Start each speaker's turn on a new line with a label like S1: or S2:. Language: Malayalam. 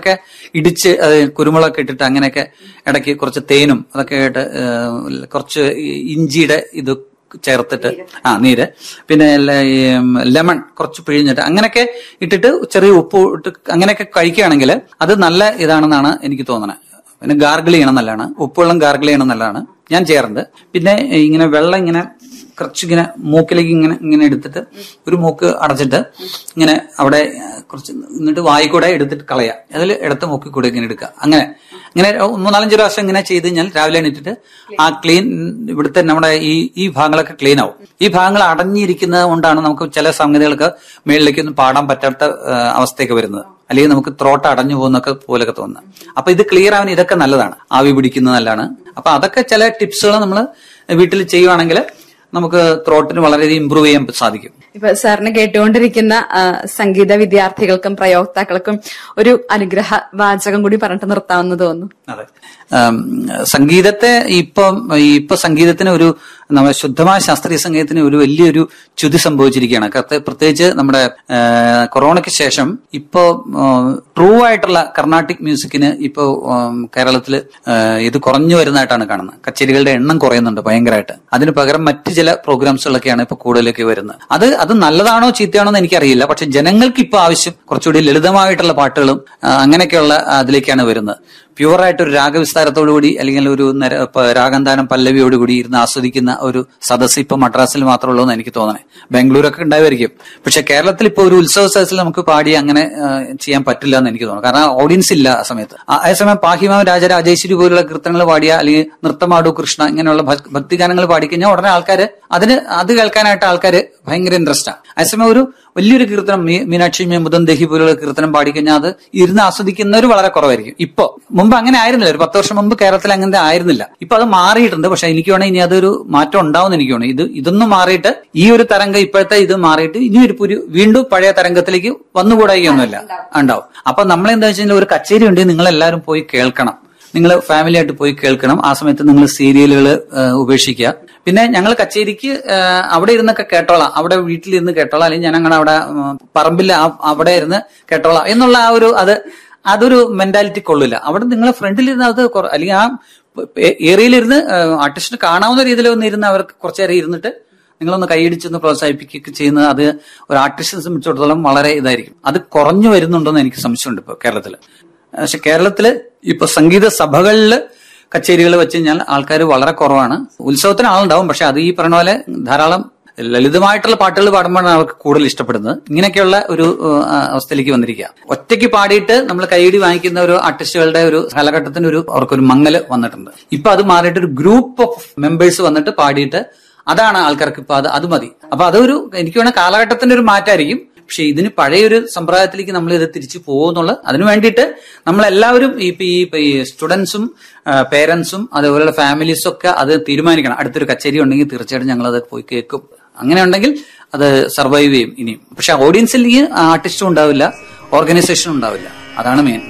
S1: കുരുമുളകൊക്കെ ഇടിച്ച് അത് കുരുമുളകൊക്കെ ഇട്ടിട്ട് അങ്ങനെയൊക്കെ ഇടയ്ക്ക് കുറച്ച് തേനും അതൊക്കെ ആയിട്ട് ഏഹ്, കുറച്ച് ഈ ഇഞ്ചിയുടെ ഇത് ചേർത്തിട്ട് ആ നീര് പിന്നെ ല- ഈ ലെമൺ കുറച്ച് പിഴിഞ്ഞിട്ട് അങ്ങനെയൊക്കെ ഇട്ടിട്ട് ചെറിയ ഉപ്പ് ഇട്ട് അങ്ങനെയൊക്കെ കഴിക്കുകയാണെങ്കിൽ അത് നല്ല ഇതാണെന്നാണ് എനിക്ക് തോന്നുന്നത് പിന്നെ ഗാർഗിൾ ചെയ്യണം നല്ലതാണ് ഉപ്പുവെള്ളം ഗാർഗിൾ ചെയ്യണം നല്ലതാണ് ഞാൻ ചെയ്യാറുണ്ട് പിന്നെ ഇങ്ങനെ വെള്ളം ഇങ്ങനെ കുറച്ച് ഇങ്ങനെ മൂക്കിലേക്ക് ഇങ്ങനെ ഇങ്ങനെ എടുത്തിട്ട് ഒരു മൂക്ക് അടച്ചിട്ട് ഇങ്ങനെ അവിടെ കുറച്ച് എന്നിട്ട് വായി കൂടെ എടുത്തിട്ട് കളയുക അതിൽ ഇടത്ത് മൂക്കിൽ കൂടെ ഇങ്ങനെ എടുക്കുക അങ്ങനെ ഇങ്ങനെ മൂന്നാലഞ്ച് പ്രാവശ്യം ഇങ്ങനെ ചെയ്ത് കഴിഞ്ഞാൽ രാവിലെ എണീറ്റിട്ട് ആ ക്ലീൻ ഇവിടുത്തെ നമ്മുടെ ഈ ഈ ഭാഗങ്ങളൊക്കെ ക്ലീൻ ആവും ഈ ഭാഗങ്ങൾ അടഞ്ഞിരിക്കുന്നത് കൊണ്ടാണ് നമുക്ക് ചില സംഗതികൾക്ക് മേളിലേക്ക് ഒന്നും പാടാൻ പറ്റാത്ത ആ, അവസ്ഥയൊക്കെ വരുന്നത് അല്ലെങ്കിൽ നമുക്ക് ത്രോട്ട് അടഞ്ഞു പോകുന്നൊക്കെ പോലൊക്കെ തോന്നുന്നത് അപ്പൊ ഇത് ക്ലിയർ ആവാൻ ഇതൊക്കെ നല്ലതാണ് ആവി പിടിക്കുന്നത് നല്ലതാണ് അപ്പൊ അതൊക്കെ ചില ടിപ്സുകൾ നമ്മൾ വീട്ടിൽ ചെയ്യുവാണെങ്കിൽ നമുക്ക് ത്രോട്ടിന് വളരെയധികം ഇമ്പ്രൂവ് ചെയ്യാൻ സാധിക്കും
S2: ഇപ്പൊ സാറിന് കേട്ടുകൊണ്ടിരിക്കുന്ന ആ, സംഗീത വിദ്യാർത്ഥികൾക്കും പ്രയോക്താക്കൾക്കും ഒരു അനുഗ്രഹ വാചകം കൂടി പറഞ്ഞിട്ട് നിർത്താമെന്ന് തോന്നുന്നു
S1: അതെ ആം, സംഗീതത്തെ ഇപ്പം ഇപ്പൊ സംഗീതത്തിന് ഒരു നമ്മുടെ ശുദ്ധമായ ശാസ്ത്രീയ സംഗീതത്തിന് ഒരു വലിയൊരു ച്യുതി സംഭവിച്ചിരിക്കുകയാണ് കത്ത് പ്രത്യേകിച്ച് നമ്മുടെ ആ, കൊറോണയ്ക്ക് ശേഷം ഇപ്പോ ട്രൂ ആയിട്ടുള്ള കർണാട്ടിക് മ്യൂസിക്കിന് ഇപ്പോ കേരളത്തിൽ ഇത് കുറഞ്ഞു വരുന്നതായിട്ടാണ് കാണുന്നത് കച്ചേരികളുടെ എണ്ണം കുറയുന്നുണ്ട് ഭയങ്കരമായിട്ട് അതിന് പകരം മറ്റ് ചില പ്രോഗ്രാംസുകളൊക്കെയാണ് ഇപ്പൊ കൂടുതലൊക്കെ വരുന്നത് അത് അത് നല്ലതാണോ ചീത്തയാണോ എന്ന് എനിക്കറിയില്ല പക്ഷെ ജനങ്ങൾക്ക് ഇപ്പൊ ആവശ്യം കുറച്ചുകൂടി ലളിതമായിട്ടുള്ള പാട്ടുകളും ആ, അങ്ങനെയൊക്കെയുള്ള അതിലേക്കാണ് വരുന്നത് പ്യുവറായിട്ട് ഒരു രാഗവിസ്താരത്തോടുകൂടി അല്ലെങ്കിൽ ഒരു നര- പ- രാഗന്താനം പല്ലവിയോടുകൂടി ഇരുന്ന് ആസ്വദിക്കുന്ന ഒരു സദസ്സ് ഇപ്പൊ മദ്രാസിൽ മാത്രമേ ഉള്ളൂ എന്ന് എനിക്ക് തോന്നണേ ബാംഗ്ലൂരൊക്കെ ഉണ്ടാവുമായിരിക്കും പക്ഷെ കേരളത്തിൽ ഇപ്പൊ ഒരു ഉത്സവ സദസ്സിൽ നമുക്ക് പാടി അങ്ങനെ ആ, ചെയ്യാൻ പറ്റില്ല എന്ന് എനിക്ക് തോന്നുന്നു കാരണം ഓഡിയൻസ് ഇല്ല ആ സമയത്ത് ആ- അതേസമയം പാഹിമാവ് രാജരാജേശ്വരി പോലുള്ള കീർത്തനങ്ങൾ പാടിയ അല്ലെങ്കിൽ നൃത്തമാടു കൃഷ്ണ ഇങ്ങനെയുള്ള ഭക്- ഭക്തിഗാനങ്ങൾ പാടിക്കഴിഞ്ഞാൽ ഉടനെ ആൾക്കാർ അതിന് അത് കേൾക്കാനായിട്ട് ആൾക്കാർ ഭയങ്കര ഇൻട്രസ്റ്റാണ് അതേസമയം ഒരു വലിയൊരു കീർത്തനം മീ- മീനാക്ഷി മേ മുതന്തേഹി പോലുള്ള കീർത്തനം പാടിക്കഴിഞ്ഞാൽ അത് ഇരുന്ന് ആസ്വദിക്കുന്നവർ വളരെ കുറവായിരിക്കും ഇപ്പൊ മുമ്പ് അങ്ങനെ ആയിരുന്നില്ല ഒരു പത്ത് വർഷം മുമ്പ് കേരളത്തിൽ അങ്ങനത്തെ ആയിരുന്നില്ല ഇപ്പൊ അത് മാറിയിട്ടുണ്ട് പക്ഷെ എനിക്ക് വേണമെങ്കിൽ ഇനി അതൊരു മാറ്റം ഉണ്ടാവും എനിക്ക് വേണം ഇത് ഇതൊന്നും മാറിയിട്ട് ഈ ഒരു തരംഗം ഇപ്പോഴത്തെ ഇത് മാറിയിട്ട് ഇനി ഒരു പുരു വീണ്ടും പഴയ തരംഗത്തിലേക്ക് വന്നുകൂടായികയൊന്നുമില്ല ഉണ്ടാവും അപ്പൊ നമ്മളെന്താ വെച്ചാൽ ഒരു കച്ചേരി ഉണ്ടെങ്കിൽ നിങ്ങൾ എല്ലാവരും പോയി കേൾക്കണം നിങ്ങൾ ഫാമിലി ആയിട്ട് പോയി കേൾക്കണം ആ സമയത്ത് നിങ്ങൾ സീരിയലുകൾ ഉപേക്ഷിക്കുക പിന്നെ ഞങ്ങൾ കച്ചേരിക്ക് ആ, അവിടെ ഇരുന്നൊക്കെ കേട്ടോളാം അവിടെ വീട്ടിലിരുന്ന് കേട്ടോളാം അല്ലെങ്കിൽ ഞാൻ ഞങ്ങളുടെ അവിടെ ഉം, പറമ്പിൽ ആ- അവിടെ ഇരുന്ന് കേട്ടോളാം എന്നുള്ള ആ ഒരു അത് അതൊരു മെന്റാലിറ്റി കൊള്ളില്ല അവിടെ നിങ്ങൾ ഫ്രണ്ടിൽ ഇരുന്ന് അത് കുറ- അല്ലെങ്കിൽ ആ ഏരിയയിലിരുന്ന് ആർട്ടിസ്റ്റിന് കാണാവുന്ന രീതിയിൽ ഒന്ന് ഇരുന്ന് അവർക്ക് കുറച്ചു നേരം ഇരുന്നിട്ട് നിങ്ങളൊന്ന് കൈയടിച്ചൊന്ന് പ്രോത്സാഹിപ്പിക്കുകയൊക്കെ ചെയ്യുന്നത് അത് ഒരു ആർട്ടിസ്റ്റിനെ സംബന്ധിച്ചിടത്തോളം വളരെ ഇതായിരിക്കും അത് കുറഞ്ഞു വരുന്നുണ്ടോന്ന് എനിക്ക് സംശയമുണ്ട് ഇപ്പൊ കേരളത്തില് പക്ഷെ കേരളത്തില് ഇപ്പൊ സംഗീത സഭകളിൽ കച്ചേരികൾ വെച്ച് കഴിഞ്ഞാൽ ആൾക്കാർ വളരെ കുറവാണ് ഉത്സവത്തിന് ആളുണ്ടാവും പക്ഷെ അത് ഈ പറഞ്ഞ പോലെ ധാരാളം ലളിതമായിട്ടുള്ള പാട്ടുകൾ പാടുമ്പോഴാണ് അവർക്ക് കൂടുതൽ ഇഷ്ടപ്പെടുന്നത് ഇങ്ങനെയൊക്കെയുള്ള ഒരു ഏഹ്, അവസ്ഥയിലേക്ക് വന്നിരിക്കുക ഒറ്റയ്ക്ക് പാടിയിട്ട് നമ്മൾ കൈയടി വാങ്ങിക്കുന്ന ഒരു ആർട്ടിസ്റ്റുകളുടെ ഒരു കാലഘട്ടത്തിന് ഒരു അവർക്കൊരു മങ്ങല് വന്നിട്ടുണ്ട് ഇപ്പൊ അത് മാറിയിട്ട് ഒരു ഗ്രൂപ്പ് ഓഫ് മെമ്പേഴ്സ് വന്നിട്ട് പാടിയിട്ട് അതാണ് ആൾക്കാർക്ക് ഇപ്പൊ അത് അത് മതി അപ്പൊ അതൊരു എനിക്ക് വേണേൽ കാലഘട്ടത്തിന്റെ ഒരു മാറ്റമായിരിക്കും പക്ഷെ ഇതിന് പഴയൊരു സമ്പ്രദായത്തിലേക്ക് നമ്മൾ ഇത് തിരിച്ചു പോകുന്നുള്ള അതിനു വേണ്ടിയിട്ട് നമ്മളെല്ലാവരും ഇപ്പൊ ഈ ഇപ്പൊ ഈ സ്റ്റുഡൻസും പേരൻസും അതേപോലെയുള്ള ഫാമിലീസും ഒക്കെ അത് തീരുമാനിക്കണം അടുത്തൊരു കച്ചേരി ഉണ്ടെങ്കിൽ തീർച്ചയായിട്ടും ഞങ്ങൾ അത് പോയി കേൾക്കും അങ്ങനെ ഉണ്ടെങ്കിൽ അത് സർവൈവ് ചെയ്യും ഇനിയും പക്ഷെ ഓഡിയൻസിൽ ഈ ആർട്ടിസ്റ്റും ഉണ്ടാവില്ല ഓർഗനൈസേഷനും ഉണ്ടാവില്ല അതാണ് മെയിൻ